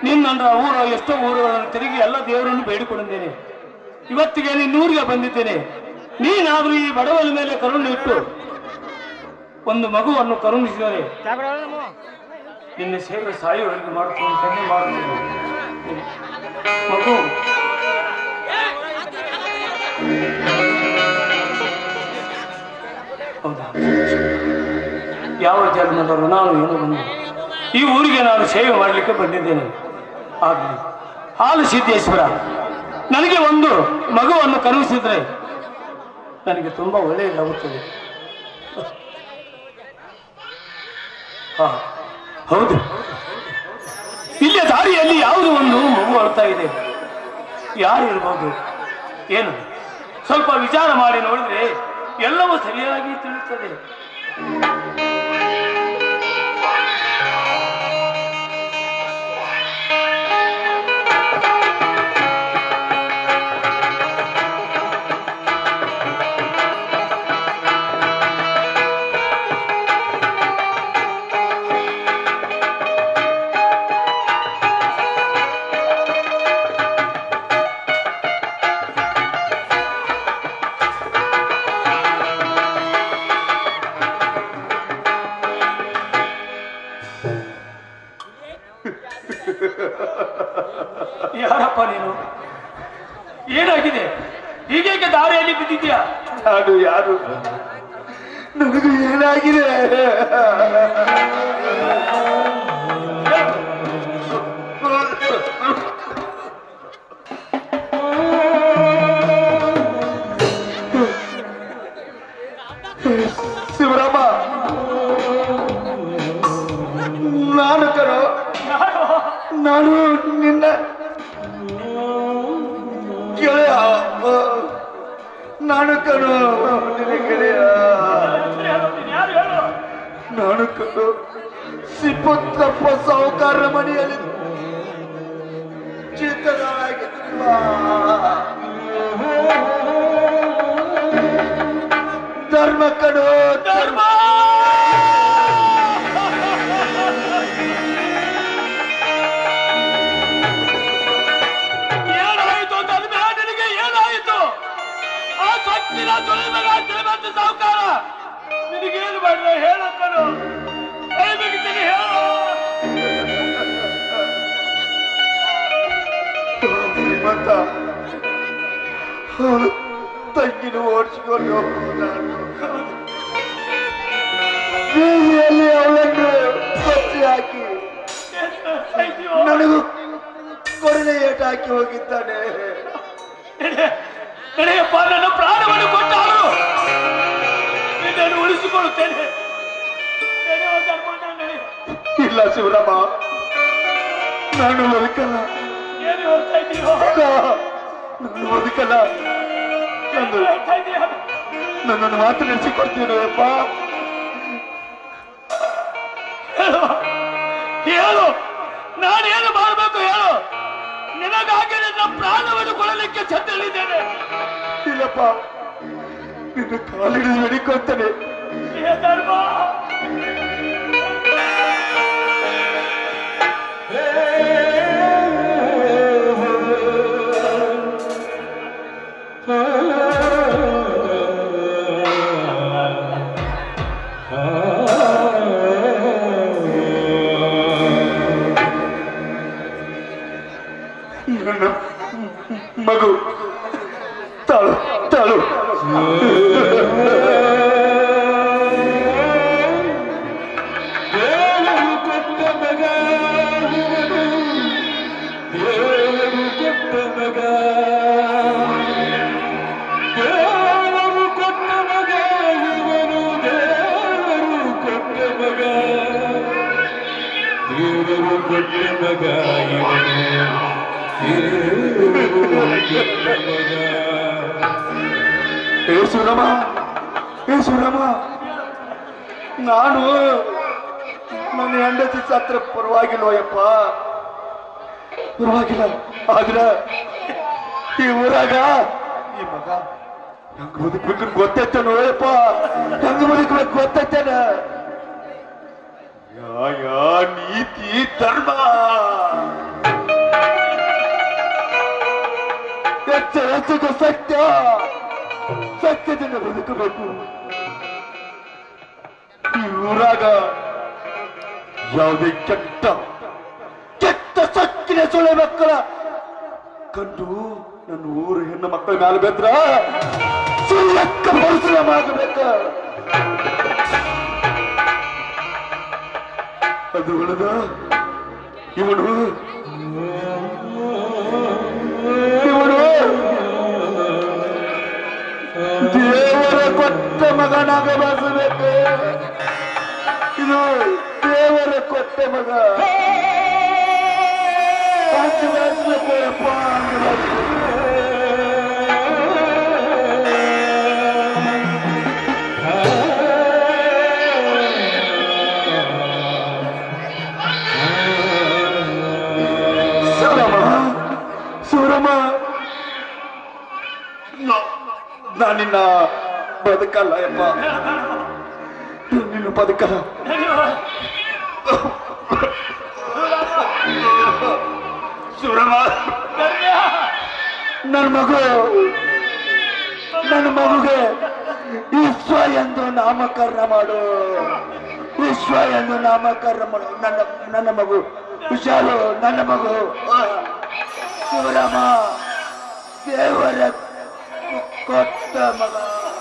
ನಿನ್ನ ಊರ ಎಷ್ಟೋ ಊರುಗಳನ್ನು ತಿರುಗಿ ಎಲ್ಲ ದೇವರನ್ನು ಬೇಡಿಕೊಂಡಿದ್ದೇನೆ ಇವತ್ತಿಗೆ ನಿನ್ನೂರಿಗೆ ಬಂದಿದ್ದೇನೆ ನೀನಾದ್ರೂ ಈ ಬಡವನ ಮೇಲೆ ಕರುಣೆ ಇಟ್ಟು ಒಂದು ಮಗುವನ್ನು ಕರುಣಿಸಿದರೆ ನಿನ್ನ ಸೇವೆ ಸಾಯುವವರೆಗೆ ಮಾಡುತ್ತೇನೆ ಕಣ್ಣೆ ಮಾಡುತ್ತೇನೆ ಮಗು ಹೌದಾ ಯಾವ ಜನ್ಮದ ಋಣಾನು ಏನು ಬಂದು ಈ ಊರಿಗೆ ನಾನು ಸೇವೆ ಮಾಡಲಿಕ್ಕೆ ಬಂದಿದ್ದೇನೆ ಆಗಲಿ ಹಾಲು ಸಿದ್ದೇಶ್ವರ ನನಗೆ ಒಂದು ಮಗುವನ್ನು ಕರುಣಿಸಿದ್ರೆ ನನಗೆ ತುಂಬಾ ಒಳ್ಳೆಯದಾಗುತ್ತದೆ ಹಾ ಹೌದು ಇಲ್ಲಿಯ ದಾರಿಯಲ್ಲಿ ಯಾವುದು ಒಂದು ಮಗು ಅಳ್ತಾ ಇದೆ ಯಾರು ಇರ್ಬೋದು ಏನು ಸ್ವಲ್ಪ ವಿಚಾರ ಮಾಡಿ ನೋಡಿದ್ರೆ ಎಲ್ಲವೂ ಸರಿಯಾಗಿ ತಿಳಿಯುತ್ತದೆ ಯಾರಪ್ಪ ನೀನು ಏನಾಗಿದೆ ಹೀಗೇಕೆ ದಾರಿಯಲ್ಲಿ ಬಿದ್ದಿದ್ಯಾ ನಾನು ಯಾರು ನನಗೂ ಏನಾಗಿದೆ ಶಿವರಾಮ ನಾನು ಕಣೋ ನಾನು ನಿನ್ನ ಗೆಳೆಯ ನಾನು ಕಣೋ ನಿನ್ನ ಗೆಳೆಯ ಯಾರು ಹೇಳು ನಾನು ಕಣೋ ಸಿಪ್ಪತ್ತಪ್ಪ ಸಾಹುಕಾರ ಮನೆಯಲ್ಲಿ ಚಿತ್ತನಾಗಿರುವ ಧರ್ಮ ಕಣೋ ಧರ್ಮ ಏನಾಯಿತು ಧರ್ಮ ನಿನಗೆ ಏನಾಯಿತು ಆ ಸೊಕ್ಕಿನ ಸುಳಿಮಗ ಶ್ರೀಮಂತ ಸಾಹುಕಾರ ನಿನಗೇನು ಮಾಡಿದ ಹೇಳಕ್ಕನು ಕೈ ಬಿಗಿತೀನಿ ಹೇಳು ಶ್ರೀಮಂತ ಅವಳು ತಂಗಿನ ಓಡಿಸಿಕೊಂಡು ನಾನು ಬೀದಿಯಲ್ಲಿ ಅವಳನ್ನು ಕೊಚ್ಚಿ ಹಾಕಿ ಅಯ್ಯೋ ನನಗೂ ಕೊರಲೆ ಏಟು ಹಾಕಿ ಹೋಗಿದ್ದಾನೆ ನಡೆಯಪ್ಪ ನನ್ನ ಪ್ರಾಣವನ್ನು ಕೊಟ್ಟವರು ನಿನ್ನನ್ನು ಉಳಿಸಿಕೊಳ್ಳುತ್ತೇನೆ ನಡೆಯುವ ಧರ್ಮಣ್ಣ ನಡೆ. ಇಲ್ಲ ಶಿವರಾಮ ನಾನು ಬದುಕಲ್ಲ ಏನು ಹೇಳ್ತಾ ಇದ್ದೀರೋ ನಾನು ಬದುಕಲ್ಲ ಏನು ನನ್ನ ಹೇಳ್ತಾ ಇದೀಯ ನನ್ನನ್ನು ಮಾತು ನಡೆಸಿಕೊಡ್ತೀನಿ ಅಪ್ಪ ಹೇಳು ಹೇಳು ನಾನೇನು ಮಾಡಬೇಕು ಹೇಳು ನಿನಗಾಗಿ ನನ್ನ ಪ್ರಾಣವನ್ನು ಕೊಡಲಿಕ್ಕೆ ಸದ್ದಲ್ಲಿದ್ದೇನೆ ಇಲ್ಲಪ್ಪ ನಿನ್ನ ಕಾಲಿಡಿದು ನಡಿಕೊಳ್ತೇನೆ ಹೇ ಧರ್ಮ ನನ್ನ ಮಗು ತಾಳು ತಾಳು ಏ ಸುರಮ ಏ ಸುರಮ ನಾನು ನನ್ನ ಹೆಂಡತಿ ಸತ್ರ ಪರವಾಗಿಲ್ವಯ್ಯಪ್ಪ ಪರವಾಗಿಲ್ಲ ಆದ್ರ ಈ ಊರಾಗ ಈ ಮಗ ಹೆಂಗ್ ಬದುಕ್ಬೇಕು ಗೊತ್ತೈತೆ ನೋಯಪ್ಪ ಹೆಂಗ್ ಬದುಕ್ಬೇಕು ಗೊತ್ತೈತೇನ ಯಾ ಯಾ ನೀತಿ ಧರ್ಮ ಸತ್ಯದ ಸತ್ಯ ಸತ್ಯದಿಂದ ಬದುಕಬೇಕು ಈ ಊರಾಗ ಯಾವುದೇ ಕೆಟ್ಟ ಕೆಟ್ಟ ಸಕ್ಕಿನ ಸೊಳ್ಳೆ ಮಕ್ಕಳ ಕಂಡು ನನ್ನ ಊರು ಹೆಣ್ಣು ಮಕ್ಕಳ ಮೇಲೆ ಬೆದ್ರ ಸುಳ್ಳಕ್ಕ ಪರಿಶ್ರಮ ಆಗಬೇಕ ಅದು ಉಳಿದ ಇವನು ಇವನು ದೇವರ ಕೊಟ್ಟ ಮಗನಾಗ ಬಸಬೇಕು ಇದು ದೇವರ ಕೊಟ್ಟ ಮಗ ಅಂದು ಬೆಳೆಸ್ಬೇಕು ಯಪ್ಪ, ಅಂದು ಬೆಳೆಸ್ಬೇಕು. ಶಿವರಾಮ ಶಿವರಾಮ ನಾನಿನ್ನ ಬದುಕಲ್ಲ ಯಪ್ಪ ನೀನು ಬದುಕಲ್ಲ ಶಿವರಾಮ ನನ್ನ ಮಗು ನನ್ನ ಮಗುಗೆ ವಿಶ್ವ ಎಂದು ನಾಮಕರಣ ಮಾಡು ವಿಶ್ವ ಎಂದು ನಾಮಕರಣ ಮಾಡು ನನ್ನ ನನ್ನ ಮಗು ವಿಶಾಲು ನನ್ನ ಮಗು ಶಿವರಾಮ ದೇವರ ಕೊಟ್ಟ ಮಗ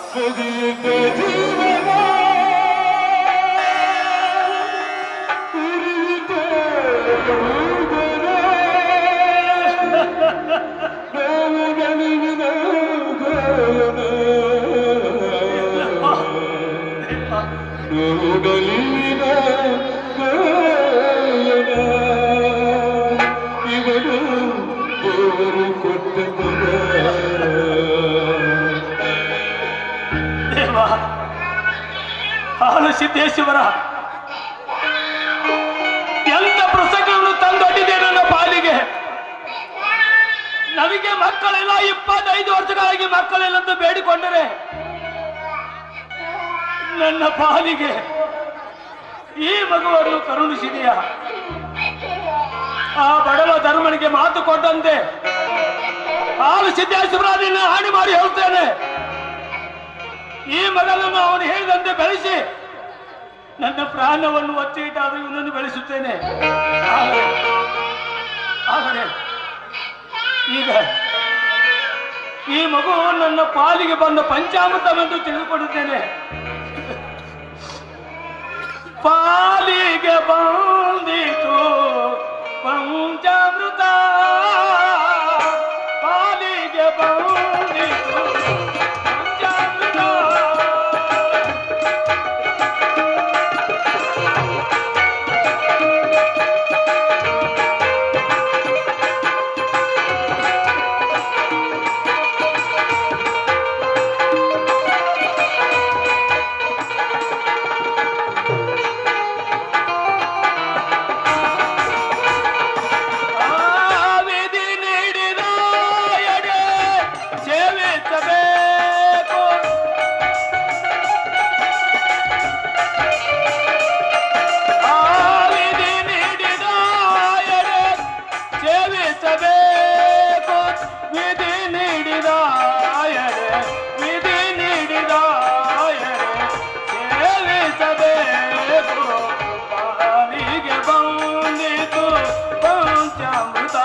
ದೇವ ಹಾಲು ಸಿದ್ದೇಶ್ವರ ಎಂತ ಪ್ರಸಂಗವನ್ನು ತಂದೊಡ್ಡಿದೆ ನನ್ನ ಪಾಲಿಗೆ ನನಗೆ ಮಕ್ಕಳಿಲ್ಲ ಇಪ್ಪತ್ತೈದು ವರ್ಷಗಳಾಗಿ ಮಕ್ಕಳಿಲ್ಲಂತ ಬೇಡಿಕೊಂಡರೆ ನನ್ನ ಪಾಲಿಗೆ ಈ ಮಗುವನ್ನು ಕರುಣಿಸಿದೆಯಾ ಆ ಬಡವ ಧರ್ಮನಿಗೆ ಮಾತು ಕೊಟ್ಟಂತೆ ಹಾಲು ಸಿದ್ದೇಶ್ವರ ನಿನ್ನ ಹಾನಿ ಮಾಡಿ ಹೇಳ್ತೇನೆ ಈ ಮಗನನ್ನು ಅವನು ಹೇಳಿದಂತೆ ಬೆಳೆಸಿ ನನ್ನ ಪ್ರಾಣವನ್ನು ಒತ್ತಿ ಇಟ್ಟಾದರೂ ಇವನನ್ನು ಬೆಳೆಸುತ್ತೇನೆ ಆದರೆ ಆದರೆ ಈಗ ಈ ಮಗು ನನ್ನ ಪಾಲಿಗೆ ಬಂದ ಪಂಚಾಮೃತವೆಂದು ತಿಳಿದುಕೊಳ್ಳುತ್ತೇನೆ ಪಾಲಿಗೆ ಬಂದಿತು ಪಂಚಾಮೃತ ಪಾಲಿಗೆ ಬಂದಿತು ಪಂಚಾಮೃತ ಆ ವಿಧಿ ನೀಡಿದ ಎಡೆ ಸೇವಿಸಬೇಕು ಆ ವಿಧಿ ನೀಡಿದ ಎಡೆ ಸೇವಿಸಬೇಕು ವಿಧಿ ನೀಡಿದ ಎಡೆ ವಿಧಿ ನೀಡಿದ ಎಡೆ ಸೇವಿಸಬೇಕು ಪಾಲಿಗೆ ಬಂದಿತು ಪಂಚಾಮೃತ